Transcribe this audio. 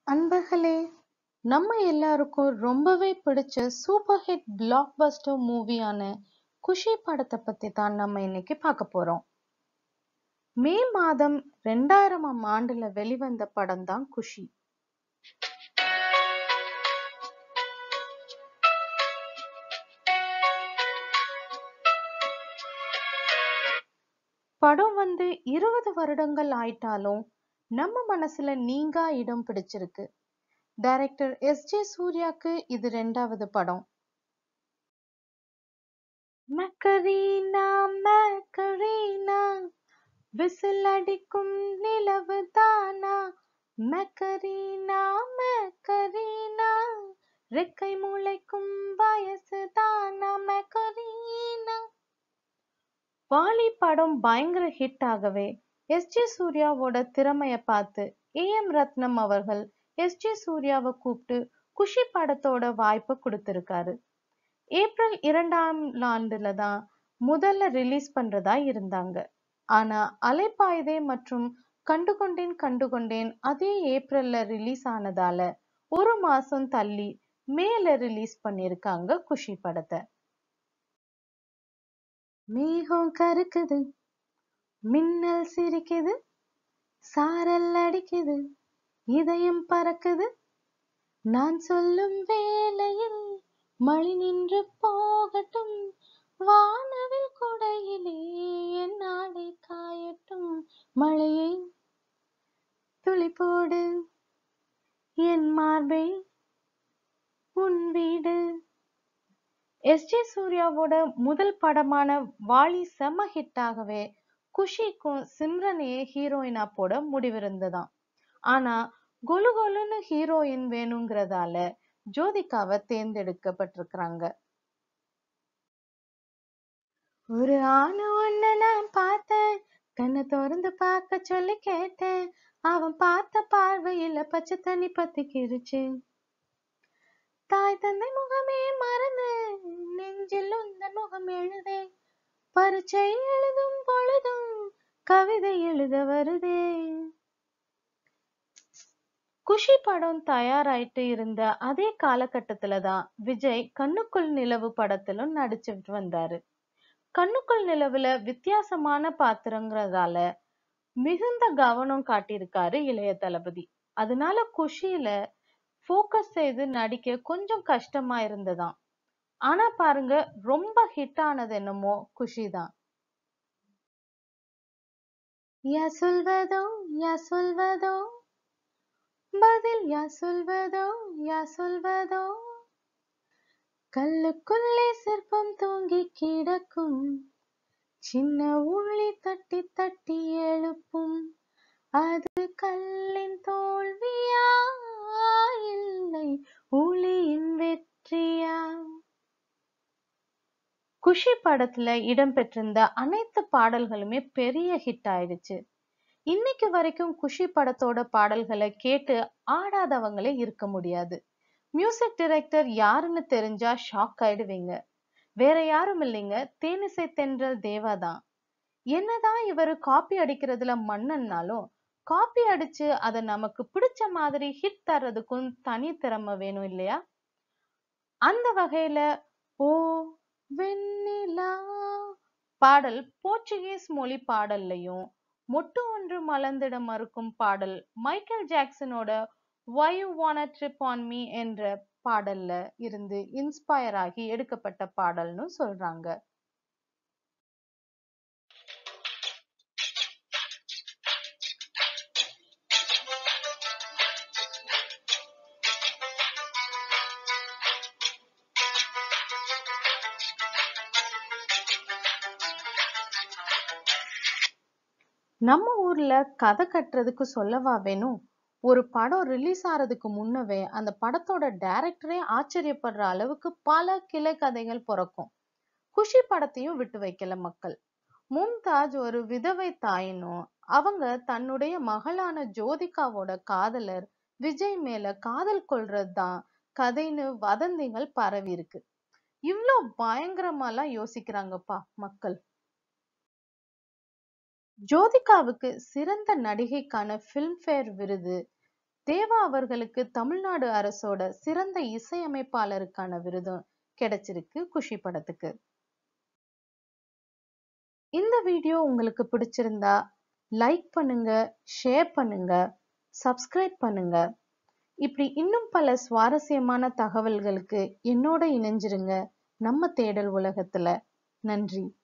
அன்பர்களே, நம்ம எல்லாருக்கும் ரொம்பவே பிடிச்ச சூப்பர் ஹிட் பிளாக் பஸ்டர் மூவியான குஷி படத்தை பத்தி தான் நம்ம இன்னைக்கு பார்க்க போறோம். மே மாதம் ரெண்டாயிரமாம் ஆண்டுல வெளிவந்த படம் தான் குஷி. படம் வந்து இருபது வருடங்கள் ஆயிட்டாலும் நம்ம மனசுல நீங்கா இடம் பிடிச்சிருக்கு. டைரக்டர் எஸ் ஜே சூர்யாக்கு இது ரெண்டாவது படம். மக்கரீனா மக்கரீனா விசில் அடிக்கும் நிலவு தானா மக்கரீனா மக்கரீனா ரெக்கை முளைக்கும் வயசு தானா மக்கரீனா வாலி படம் பயங்கர ஹிட் ஆகவே எஸ் ஜே சூர்யாவோட திறமைய பார்த்து ஏ எம் ரத்னம் அவர்கள் எஸ் ஜே சூர்யாவை கூப்பிட்டு குஷி படத்தோட வாய்ப்பை கொடுத்திருக்காரு ஏப்ரல் இரண்டாம் ஆண்டுல தான் முதல்ல ரிலீஸ் பண்றதா இருந்தாங்க ஆனா அலைப்பாயுதே மற்றும் கண்டுகொண்டேன் கண்டுகொண்டேன் அதே ஏப்ரல்ல ரிலீஸ் ஆனதால ஒரு மாசம் தள்ளி மேல ரிலீஸ் பண்ணிருக்காங்க குஷி படத்தை மேகம் கருக்குது மின்னல் சிரிக்குது சாரல் அடிக்குது இதயம் பறக்குது நான் சொல்லும் வேளையில் மழை நின்று போகட்டும் வானவில் கொடையிலே என் நாடை காயட்டும் மழையை துளி போடு என் மார்பை உன் வீடு எஸ் ஜே சூர்யாவோட முதல் படமான வாலி செம ஹிட் ஆகவே குஷிக்கும் சிம்ரனையே ஹீரோயினா போட முடிவிருந்ததாம் ஆனா கொலு கொலுன்னு ஹீரோயின் வேணுங்கிறதால ஜோதிகாவை தேர்ந்தெடுக்கப்பட்டிருக்கிறாங்க ஒரு ஆணு ஒண்ணு நான் பார்த்தேன் கண்ணை திறந்து பார்க்க சொல்லி கேட்டேன் அவன் பார்த்த பார்வையில பச்சை தண்ணி பத்திக்கிருச்சு தாய் தந்தை முகமே மறந்து நெஞ்சில் உந்த முகம் எழுதே பரீட்சை எழுதும் பொழுதும் கவிதை எழுத வருதே குஷி படம் தயாராயிட்டு இருந்த அதே காலகட்டத்துல தான் விஜய் கண்ணுக்குள் நிலவு படத்திலும் நடிச்சிட்டு வந்தாரு கண்ணுக்குள் நிலவுல வித்தியாசமான பாத்திரங்கிறதால மிகுந்த கவனம் காட்டியிருக்காரு இளைய தளபதி அதனால குஷியில ஃபோக்கஸ் செய்து நடிக்க கொஞ்சம் கஷ்டமா இருந்ததாம் ஆனா பாருங்க ரொம்ப ஹிட் ஆனது என்னமோ குஷி தான் யா சொல்வதோ யா சொல்வதோ பதில் யா சொல்வதோ யா சொல்வதோ கல்லுக்குள்ளே சிற்பம் தூங்கி கிடக்கும் சின்ன உளி தட்டி தட்டி எழுப்பும் அது கல்லின் தோல்வியா இல்லை உளியின் வெற்றியா குஷி படத்துல இடம்பெற்றிருந்த அனைத்து பாடல்களுமே பெரிய ஹிட் ஆயிடுச்சு இன்னைக்கு வரைக்கும் குஷி படத்தோட பாடல்களை கேட்டு ஆடாதவங்களே இருக்க முடியாது மியூசிக் டைரக்டர் யாருன்னு தெரிஞ்சா ஷாக் ஆயிடுவீங்க வேற யாரும் இல்லைங்க தேனிசை தென்றல் தேவா தான் என்னதான் இவரு காப்பி அடிக்கிறதுல மன்னன்னாலும் காப்பி அடிச்சு அதை நமக்கு பிடிச்ச மாதிரி ஹிட் தர்றதுக்கும் தனி திறமை வேணும் இல்லையா அந்த வகையில ஓ வெண்ணிலா பாடல் போர்ச்சுகீஸ் மொழி பாடல்லையும் மொட்டு ஒன்று மலர்ந்திட மறுக்கும் பாடல் மைக்கேல் ஜாக்சனோட why you wanna trip on me என்ற பாடல்ல இருந்து இன்ஸ்பயர் ஆகி எடுக்கப்பட்ட பாடல்னு சொல்றாங்க நம்ம ஊர்ல கதை கட்டுறதுக்கு சொல்லவா வேணும் ஒரு படம் ரிலீஸ் ஆறதுக்கு முன்னவே அந்த படத்தோட டைரக்டரே ஆச்சரியப்படுற அளவுக்கு பல கிளை கதைகள் பிறக்கும் குஷி படத்தையும் விட்டு வைக்கல மக்கள் மும்தாஜ் ஒரு விதவை தாயினும் அவங்க தன்னுடைய மகளான ஜோதிகாவோட காதலர் விஜய் மேல காதல் கொள்றது தான் கதைன்னு வதந்திகள் பரவி இருக்கு இவ்ளோ பயங்கரமாலாம் யோசிக்கிறாங்கப்பா மக்கள் ஜோதிகாவுக்கு சிறந்த நடிகைக்கான ஃபிலிம்ஃபேர் விருது தேவா அவர்களுக்கு தமிழ்நாடு அரசோட சிறந்த இசையமைப்பாளருக்கான விருதும் கிடைச்சிருக்கு குஷி படத்துக்கு இந்த வீடியோ உங்களுக்கு பிடிச்சிருந்தா லைக் பண்ணுங்க ஷேர் பண்ணுங்க சப்ஸ்கிரைப் பண்ணுங்க இப்படி இன்னும் பல சுவாரஸ்யமான தகவல்களுக்கு என்னோட இணைஞ்சிருங்க நம்ம தேடல் உலகத்துல நன்றி